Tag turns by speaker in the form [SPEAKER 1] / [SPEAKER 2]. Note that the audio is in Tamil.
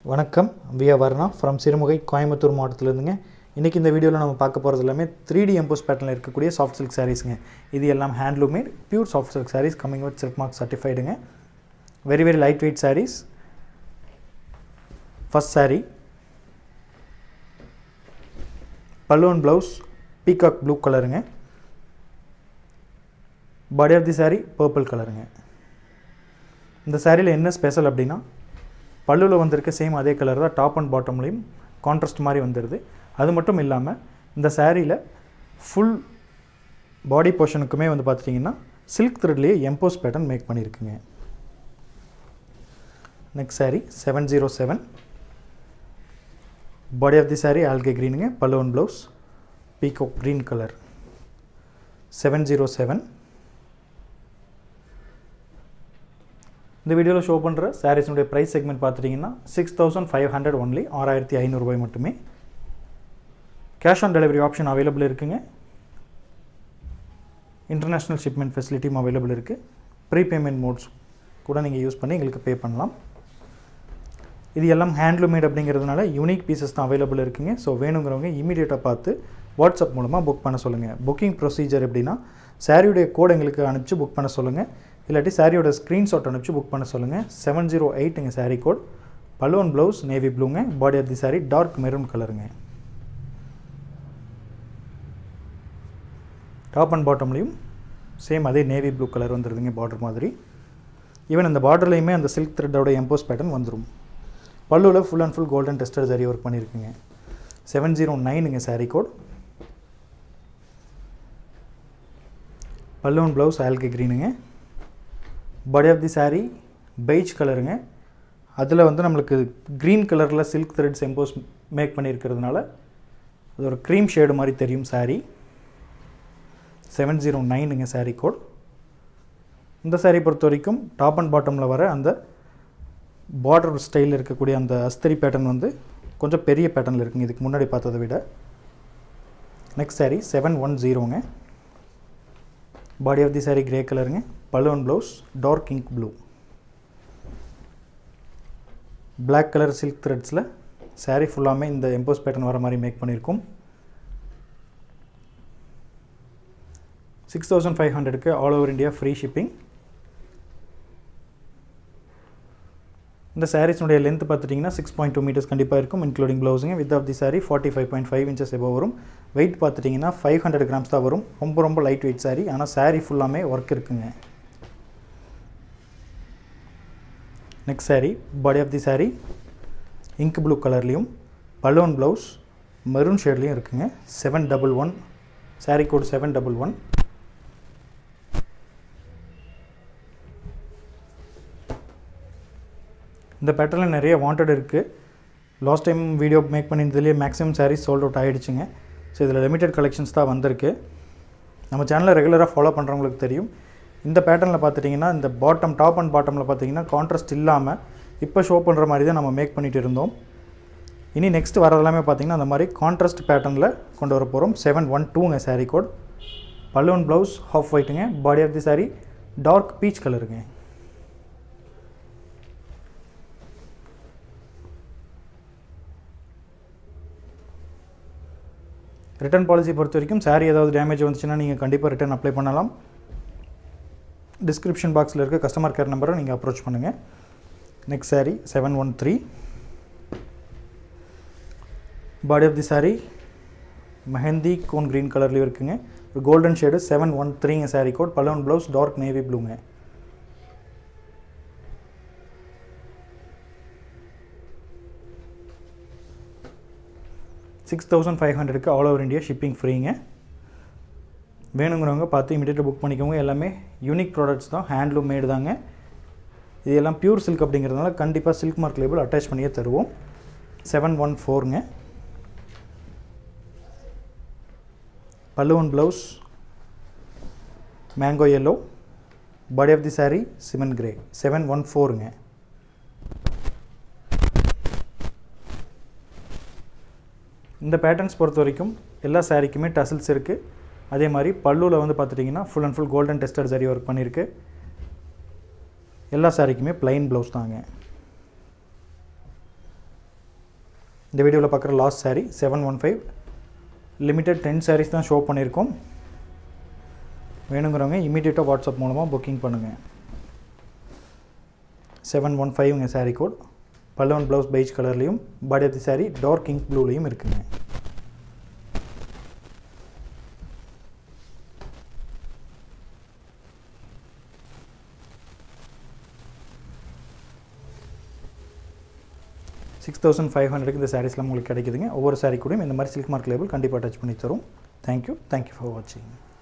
[SPEAKER 1] வணக்கம் வியா வர்ணா ஃப்ரம் சிறுமுகை கோயம்புத்தூர் மாவட்டத்திலேருந்துங்க இன்றைக்கி இந்த வீடியோவில் நம்ம பார்க்க போகிறது எல்லாமே த்ரீ டி எம்போஸ் பேட்டர்னில் இருக்கக்கூடிய சாஃப்ட் சில்க் சாரீஸுங்க இது எல்லாம் handloom made pure soft silk sarees coming with silk mark சர்டிஃபைடுங்க very very light weight sarees first saree பல்லுவன் ப்ளவுஸ் பீகாக் ப்ளூ கலருங்க body of the saree purple கலருங்க இந்த சாரியில் என்ன ஸ்பெஷல் அப்படின்னா பல்லுவில் வந்திருக்க சேம் அதே கலர் தான் டாப் அண்ட் பாட்டம்லேயும் கான்ட்ராஸ்ட் மாதிரி வந்துடுது அது மட்டும் இல்லாமல் இந்த சாரியில் ஃபுல் பாடி போர்ஷனுக்குமே வந்து பார்த்துட்டிங்கன்னா சில்க் த்ரெட்லேயே எம்போஸ் பேட்டர்ன் மேக் பண்ணியிருக்குங்க next saree seven zero seven body of the saree algae க்ரீனுங்க பல்லுவன் blouse peacock green colour seven zero seven இந்த வீடியோவில் ஷோ பண்ணுற சாரீஸினுடைய ப்ரைஸ் செக்மெண்ட் பார்த்துட்டிங்கன்னா six thousand five hundred only ஆறாயிரத்தி ஐநூறுரூபாய் மட்டுமே cash on delivery option available இருக்குங்க இன்டர்நேஷ்னல் ஷிப்மெண்ட் ஃபெசிலிட்டியும் அவைலபிள் இருக்குது ப்ரீபேமெண்ட் மோட்ஸ் கூட நீங்கள் யூஸ் பண்ணி எங்களுக்கு பே பண்ணலாம் இது எல்லாம் ஹேண்ட்லூமேட் அப்படிங்கிறதுனால யூனிக் பீசஸ் தான் அவைலபிள் இருக்குங்க ஸோ வேணுங்கிறவங்க இமீடியட்டாக பார்த்து வாட்ஸ்அப் மூலமாக புக் பண்ண சொல்லுங்கள் புக்கிங் ப்ரொசீஜர் எப்படின்னா சாரியுடைய கோட் எங்களுக்கு அனுப்பிச்சு புக் பண்ண சொல்லுங்கள் இல்லாட்டி சாரியோட ஸ்க்ரீன்ஷாட் அனுப்பிச்சு புக் பண்ண சொல்லுங்கள் செவன் ஜீரோ எயிட்டுங்க சாரீ கோட் பல்லுவன் ப்ளவுஸ் நேவி ப்ளூங்க body of the saree dark maroon கலருங்க டாப் அண்ட் பாட்டம்லேயும் சேம் அதே நேவி ப்ளூ கலர் வந்துடுதுங்க பார்டர் மாதிரி ஈவன் அந்த பார்டர்லேயுமே அந்த சில்க் த்ரெட்டோட எம்போஸ் பேட்டர்ன் வந்துடும் பல்லுவில் ஃபுல் அண்ட் ஃபுல் கோல்டன் டெஸ்டர் சரி ஒர்க் பண்ணியிருக்குங்க செவன் ஜீரோ நைனுங்க சாரீ கோட் பல்லுவன் ப்ளவுஸ் ஆல்கே க்ரீனுங்க body of the saree beige கலருங்க அதில் வந்து நம்மளுக்கு க்ரீன் கலரில் சில்க் த்ரெட்ஸ் எம்போஸ் மேக் பண்ணியிருக்கிறதுனால அது ஒரு க்ரீம் ஷேடு மாதிரி தெரியும் சாரீ செவன் ஜீரோ நைனுங்க சாரீ கோட் இந்த சாரீ பொறுத்த வரைக்கும் டாப் அண்ட் பாட்டமில் வர அந்த பார்டர் ஸ்டைலில் இருக்கக்கூடிய அந்த அஸ்திரி பேட்டர்ன் வந்து கொஞ்சம் பெரிய பேட்டர்னில் இருக்குங்க இதுக்கு முன்னாடி பார்த்ததை விட நெக்ஸ்ட் சாரீ செவன் ஒன் ஜீரோங்க body of the saree grey கலருங்க balloon blouse dark ink blue black colour silk த்ரெட்ஸில் சாரீ ஃபுல்லாமே இந்த எம்போஸ் பேட்டர்ன் வர மாதிரி மேக் பண்ணியிருக்கோம் சிக்ஸ் தௌசண்ட் ஃபைவ் ஹண்ட்ரடுக்கு all over India free shipping இந்த சாரீஸ்னுடைய லென்த் பார்த்துட்டிங்கன்னா சிக்ஸ் பாயிண்ட் டூ மீட்டர்ஸ் கண்டிப்பாக இருக்கும் இன்க்ளூடிங் ப்ளவுஸுங்க with of the saree forty five point five inches எபோ வரும் வெயிட் பார்த்துட்டிங்கன்னா ஃபைவ் ஹண்ட்ரட் கிராம்ஸ் தான் வரும் ரொம்ப ரொம்ப லைட் வெயிட் சாரீ ஆனால் சாரீ ஃபுல்லாமே ஒர்க் இருக்குங்க next saree body of the saree ink blue கலர்லேயும் பலூன் ப்ளவுஸ் மெரூன் ஷேட்லேயும் இருக்குங்க seven double one saree code seven double one இந்த பேட்டர்னில் நிறைய வாண்டட் இருக்குது லாஸ்ட் டைம் வீடியோ மேக் பண்ணியிருந்ததுலேயே மேக்ஸிமம் சாரீஸ் சோல்ட் அவுட் ஆகிடுச்சுங்க ஸோ இதில் லிமிடெட் கலெக்ஷன்ஸ் தான் வந்திருக்கு நம்ம சேனலை ரெகுலராக ஃபாலோ பண்ணுறவங்களுக்கு தெரியும் இந்த பேட்டர்னில் பார்த்துட்டிங்கன்னா இந்த பாட்டம் டாப் அண்ட் பாட்டமில் பார்த்தீங்கன்னா கான்ட்ராஸ்ட் இல்லாமல் இப்போ ஷோ பண்ணுற மாதிரி தான் நம்ம மேக் பண்ணிகிட்டு இருந்தோம் இனி நெக்ஸ்ட் வரதெல்லாமே பார்த்திங்கன்னா அந்த மாதிரி கான்ட்ராஸ்ட் பேட்டர்னில் கொண்டு வர போகிறோம் செவன் ஒன் டூங்க சாரீ கோட் பல்லுவன் ப்ளவுஸ் ஹாஃப் ஒயிட்டுங்க body of the saree dark peach கலருங்க ரிட்டர்ன் பாலிசி பொறுத்த வரைக்கும் சாரீ ஏதாவது டேமேஜ் வந்துச்சுன்னா நீங்கள் கண்டிப்பாக ரிட்டர்ன் அப்ளை பண்ணலாம் டிஸ்கிரிப்ஷன் பாக்ஸில் இருக்க கஸ்டமர் கேர் நம்பரை நீங்கள் அப்ரோச் பண்ணுங்கள் next saree seven one three body of the saree mehndi cone green கலர்லேயும் இருக்குங்க ஒரு கோல்டன் ஷேடு செவன் ஒன் த்ரீங்க சாரீ கோட் பலவன் ப்ளவுஸ் டார்க் நேவி ப்ளூங்க சிக்ஸ் தௌசண்ட் ஃபைவ் ஹண்ட்ரடுக்கு ஆல் ஓவர் இந்தியா ஷிப்பிங் ஃப்ரீங்க வேணுங்கிறவங்க பார்த்து இமீடியட்டாக புக் பண்ணிக்கோங்க எல்லாமே யூனிக் ப்ராடக்ட்ஸ் தான் ஹேண்ட்லூம் மேடு தாங்க இது எல்லாம் பியூர் சில்க் அப்படிங்கிறதுனால கண்டிப்பாக சில்க் மார்க் லேபிள் அட்டாச் பண்ணியே தருவோம் செவன் ஒன் ஃபோருங்க பல்லுவன் blouse mango yellow body of the saree cement grey seven one ஃபோருங்க இந்த பேட்டர்ன்ஸ் பொறுத்த வரைக்கும் எல்லா சாரீக்குமே டசில்ஸ் இருக்குது அதே மாதிரி பல்லுவில் வந்து பார்த்துட்டிங்கன்னா ஃபுல் அண்ட் ஃபுல் கோல்டன் டெஸ்டர் சரி ஒர்க் பண்ணியிருக்கு எல்லா சாரீக்குமே ப்ளைன் ப்ளவுஸ் தாங்க இந்த வீடியோவில் பார்க்குற last saree seven one five limited ten sarees தான் ஷோ பண்ணியிருக்கோம் வேணுங்கிறவங்க இமீடியட்டாக வாட்ஸ்அப் மூலமாக புக்கிங் பண்ணுங்கள் செவன் ஒன் ஃபைவ்ங்க saree கோட் பல்லவன் ப்ளவுஸ் பெய்ஜ் கலர்லேயும் body of the saree dark ink ப்ளூலேயும் இருக்குங்க சிக்ஸ் தௌசண்ட் ஃபைவ் ஹண்ட்ரடுக்கு இந்த சாரீஸ்லாம் உங்களுக்கு கிடைக்குதுங்க ஒவ்வொரு சாரீ கூடயும் இந்த மாதிரி சில்க் மார்க் லேபிள் கண்டிப்பாக டச் பண்ணி தரும் தேங்க்யூ தேங்க்யூ ஃபார் வாட்சிங்